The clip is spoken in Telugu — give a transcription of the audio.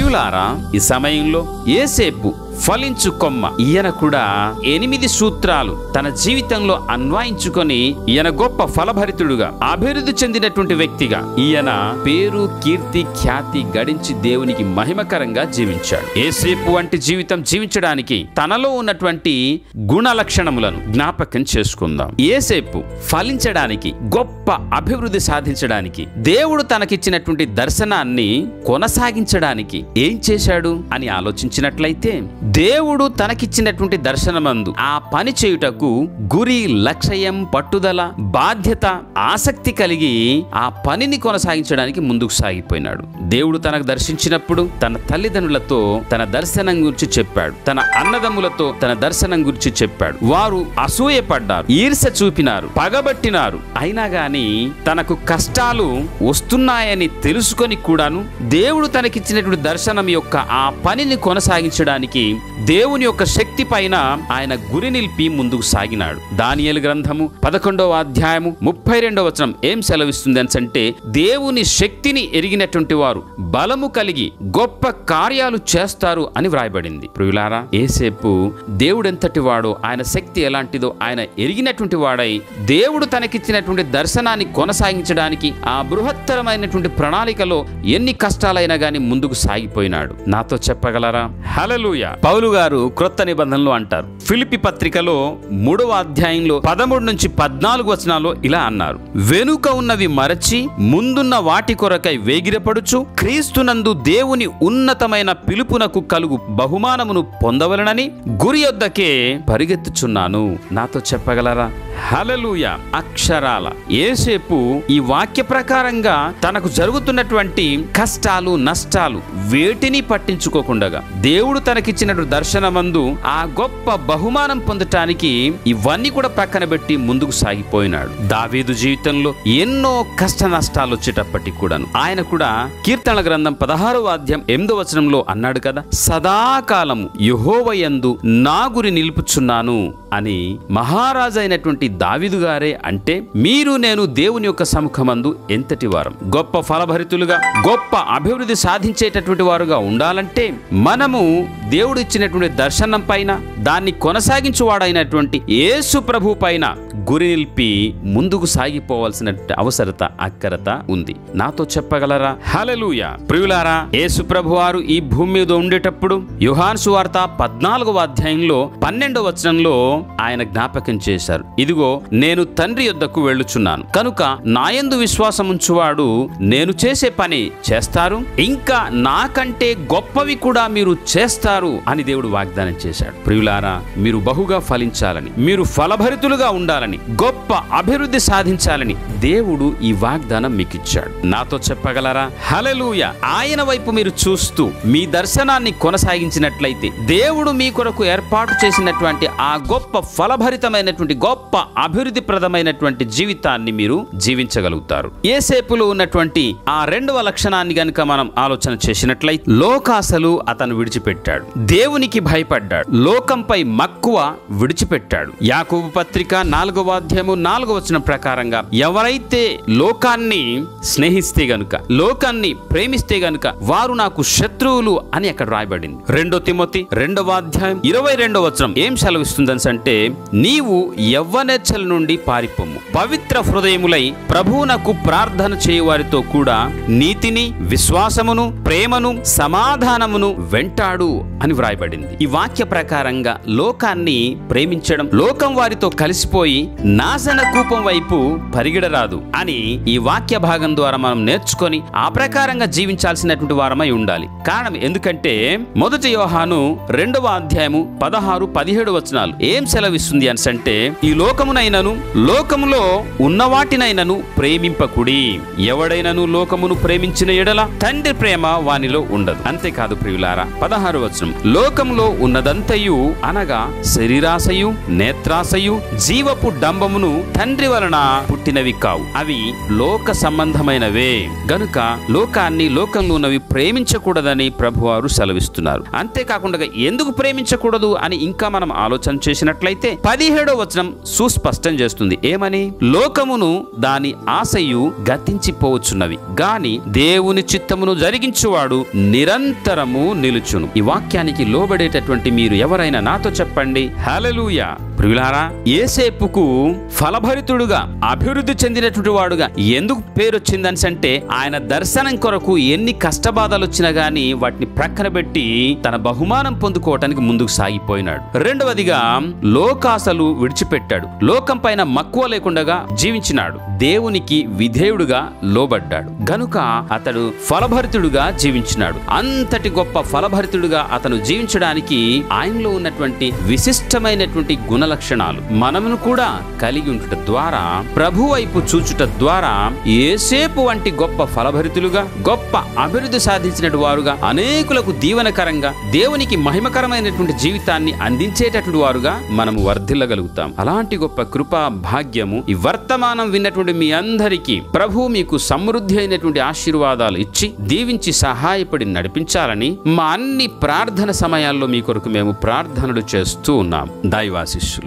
ప్రియులారా ఈ సమయంలో ఏసేపు ఫలించు కొమ్మ ఈయన కూడా ఎనిమిది సూత్రాలు తన జీవితంలో అన్వయించుకొని ఈయన గొప్ప ఫలభరితుడుగా అభివృద్ధి చెందినటువంటి వ్యక్తిగా ఈయన పేరు కీర్తి ఖ్యాతి గడించి దేవునికి మహిమకరంగా జీవించాడు ఏసేపు వంటి జీవితం జీవించడానికి తనలో ఉన్నటువంటి గుణ లక్షణములను జ్ఞాపకం చేసుకుందాం ఏసేపు ఫలించడానికి గొప్ప అభివృద్ధి సాధించడానికి దేవుడు తనకిచ్చినటువంటి దర్శనాన్ని కొనసాగించడానికి ఏం చేశాడు అని ఆలోచించినట్లయితే దేవుడు తనకిచ్చినటువంటి దర్శనమందు ఆ పని చేయుటకు గురి లక్ష్యం పట్టుదల బాధ్యత ఆసక్తి కలిగి ఆ పనిని కొనసాగించడానికి ముందుకు సాగిపోయినాడు దేవుడు తనకు దర్శించినప్పుడు తన తల్లిదండ్రులతో తన దర్శనం గురించి చెప్పాడు తన అన్నదమ్ములతో తన దర్శనం గురించి చెప్పాడు వారు అసూయపడ్డారు ఈర్ష చూపినారు పగబట్టినారు అయినా గాని తనకు కష్టాలు వస్తున్నాయని తెలుసుకొని కూడాను దేవుడు తనకిచ్చినటువంటి దర్శనం యొక్క ఆ పనిని కొనసాగించడానికి దేవుని యొక్క శక్తి పైన ఆయన గురి నిలిపి ముందుకు సాగినాడు దానియేలు గ్రంథము పదకొండవ అధ్యాయము ముప్పై రెండవ వచనం ఏం సెలవిస్తుంది అంటే దేవుని శక్తిని ఎరిగినటువంటి వారు బలము కలిగి గొప్ప కార్యాలు చేస్తారు అని వ్రాయబడింది ప్రియులారా ఏసేపు దేవుడెంతటి వాడో ఆయన శక్తి ఎలాంటిదో ఆయన ఎరిగినటువంటి వాడై దేవుడు తనకిచ్చినటువంటి దర్శనాన్ని కొనసాగించడానికి ఆ బృహత్తరమైనటువంటి ప్రణాళికలో ఎన్ని కష్టాలైనా గాని ముందుకు సాగిపోయినాడు నాతో చెప్పగలరా హలలుయ పౌలు గారు క్రొత్త నిబంధనలు అంటారు ఫిలిపి పత్రికలో మూడవ అధ్యాయంలో పదమూడు నుంచి పద్నాలుగు వచనాల్లో ఇలా అన్నారు వెనుక ఉన్నవి మరచి ముందున్న వాటి కొరకై వేగిరపడుచు క్రీస్తునందు దేవుని ఉన్నతమైన పిలుపునకు కలుగు బహుమానమును పొందవలనని గురి యొద్దకే పరిగెత్తుచున్నాను నాతో చెప్పగలరా హలలుయ అక్షరాల ఏసేపు ఈ వాక్య ప్రకారంగా తనకు జరుగుతున్నటువంటి కష్టాలు నష్టాలు వేటిని పట్టించుకోకుండా దేవుడు తనకిచ్చినటువంటి దర్శనమందు ఆ గొప్ప బహుమానం పొందటానికి ఇవన్నీ కూడా ప్రక్కన పెట్టి ముందుకు సాగిపోయినాడు దావీదు జీవితంలో ఎన్నో కష్ట నష్టాలు వచ్చేటప్పటికి కూడాను ఆయన కూడా కీర్తన గ్రంథం పదహారవ అధ్యాయం ఎనిమిదో వచనంలో అన్నాడు కదా సదాకాలము యహోవయందు నా గురి నిలుపుచున్నాను అని మహారాజు అయినటువంటి దావిదు గారే అంటే మీరు నేను దేవుని యొక్క సముఖమందు ఎంతటి వారం గొప్ప ఫలభరితులుగా గొప్ప అభివృద్ధి సాధించేటటువంటి వారుగా ఉండాలంటే మనము దేవుడు ఇచ్చినటువంటి దర్శనం పైన దాన్ని కొనసాగించువాడైనటువంటి యేసు ప్రభు పైన గురి నిలిపి ముందుకు సాగిపోవాల్సిన అవసరత అక్కరత ఉంది నాతో చెప్పగలరా హలలుయ ప్రియులారా యేసు ప్రభు వారు ఈ భూమి మీద ఉండేటప్పుడు యుహాన్ సువార్త పద్నాలుగవ అధ్యాయంలో పన్నెండవ వచనంలో ఆయన జ్ఞాపకం చేశారు ఇదిగో నేను తండ్రి యొద్దకు వెళ్ళుచున్నాను కనుక నాయందు విశ్వాసం ఉంచువాడు నేను చేసే పని చేస్తారు ఇంకా నాకంటే గొప్పవి కూడా మీరు చేస్తారు అని దేవుడు వాగ్దానం చేశాడు ప్రియులారా మీరు బహుగా ఫలించాలని మీరు ఫలభరితులుగా ఉండాలని గొప్ప అభివృద్ధి సాధించాలని దేవుడు ఈ వాగ్దానం మీకు ఇచ్చాడు నాతో చెప్పగలరా హలలుయ ఆయన వైపు మీరు చూస్తూ మీ దర్శనాన్ని కొనసాగించినట్లయితే దేవుడు మీ కొరకు ఏర్పాటు చేసినటువంటి ఆ గొప్ప ఫలభరితమైనటువంటి గొప్ప అభివృద్ధి ప్రదమైనటువంటి జీవితాన్ని మీరు జీవించగలుగుతారు ఏసేపులో ఉన్నటువంటి ఆ రెండవ లక్షణాన్ని గనుక మనం ఆలోచన చేసినట్లయితే లోకాసలు అతను విడిచిపెట్టాడు దేవునికి భయపడ్డాడు లోకంపై మక్కువ విడిచిపెట్టాడు యాకోబు పత్రిక నాలుగవ అధ్యాయము నాలుగవ వచనం ప్రకారంగా ఎవరైతే లోకాన్ని స్నేహిస్తే గనుక లోకాన్ని ప్రేమిస్తే గనుక వారు నాకు శత్రువులు అని అక్కడ రాయబడింది రెండో తిమోతి రెండవ అధ్యాయం ఇరవై రెండవ వచనం ఏం సెలవిస్తుందని అంటే నీవు యవ్వనెచ్చల నుండి పారిపోము పవిత్ర హృదయములై ప్రభువునకు ప్రార్థన చేయవారితో కూడా నీతిని విశ్వాసమును ప్రేమను సమాధానమును వెంటాడు అని వ్రాయబడింది ఈ వాక్య ప్రకారంగా లోకాన్ని ప్రేమించడం లోకం వారితో కలిసిపోయి నాశన కూపం వైపు పరిగెడరాదు అని ఈ వాక్య భాగం ద్వారా మనం నేర్చుకొని ఆ ప్రకారంగా జీవించాల్సినటువంటి వారమై ఉండాలి కారణం ఎందుకంటే మొదటి యోహాను రెండవ అధ్యాయము పదహారు పదిహేడు వచనాలు ఏం సెలవిస్తుంది అని అంటే ఈ లోకమునైనను లోకములో ఉన్నవాటినైనను ప్రేమింపకుడి ఎవడైనను లోకమును ప్రేమించిన ఎడల తండ్రి ప్రేమ వానిలో ఉండదు అంతేకాదు ప్రియులారా పదహారు వచనం లోకములో ఉన్నదంతయు అనగా శరీరాశయు నేత్రాశయు జీవపు డంబమును తండ్రి వలన పుట్టినవి కావు అవి లోక సంబంధమైనవే గనుక లోకాన్ని లోకంలో ఉన్నవి ప్రేమించకూడదని ప్రభువారు సెలవిస్తున్నారు అంతేకాకుండా ఎందుకు ప్రేమించకూడదు అని ఇంకా మనం ఆలోచన చేసినట్లయితే పదిహేడో వచనం సుస్పష్టం చేస్తుంది ఏమని లోక లోకమును దాని ఆశయు గతించిపోవచ్చున్నవి గాని దేవుని చిత్తమును జరిగించువాడు నిరంతరము నిలుచును ఈ వాక్యానికి లోబడేటటువంటి మీరు ఎవరైనా నాతో చెప్పండి హల్లెలూయా ప్రియులారా ఏసేపుకు ఫలభరితుడుగా అభివృద్ధి చెందినటువంటి వాడుగా ఎందుకు పేరు వచ్చిందని అంటే ఆయన దర్శనం కొరకు ఎన్ని కష్టబాధలు వచ్చినా గాని వాటిని ప్రక్కన పెట్టి తన బహుమానం పొందుకోవటానికి ముందుకు సాగిపోయినాడు రెండవదిగా లోకాసలు విడిచిపెట్టాడు లోకం పైన మక్కువ లేకుండా జీవించినాడు దేవునికి విధేయుడుగా లోబడ్డాడు గనుక అతడు ఫలభరితుడుగా జీవించినాడు అంతటి గొప్ప ఫలభరితుడుగా అతను జీవించడానికి ఆయనలో ఉన్నటువంటి విశిష్టమైనటువంటి గుణ లక్షణాలు మనమును కూడా కలిగి ఉంటుట ద్వారా ప్రభు వైపు చూచుట ద్వారా ఏసేపు వంటి గొప్ప ఫలభరితులుగా గొప్ప అభివృద్ధి సాధించినటువంటి వారుగా అనేకులకు దీవెనకరంగా దేవునికి మహిమకరమైనటువంటి జీవితాన్ని అందించేటటువంటి వారుగా మనము వర్ధిల్లగలుగుతాం అలాంటి గొప్ప కృపా భాగ్యము ఈ వర్తమానం విన్నటువంటి మీ అందరికీ ప్రభు మీకు సమృద్ధి అయినటువంటి ఆశీర్వాదాలు ఇచ్చి దీవించి సహాయపడి నడిపించాలని మా అన్ని ప్రార్థన సమయాల్లో మీ కొరకు మేము ప్రార్థనలు చేస్తూ ఉన్నాం దైవాశిష్యులు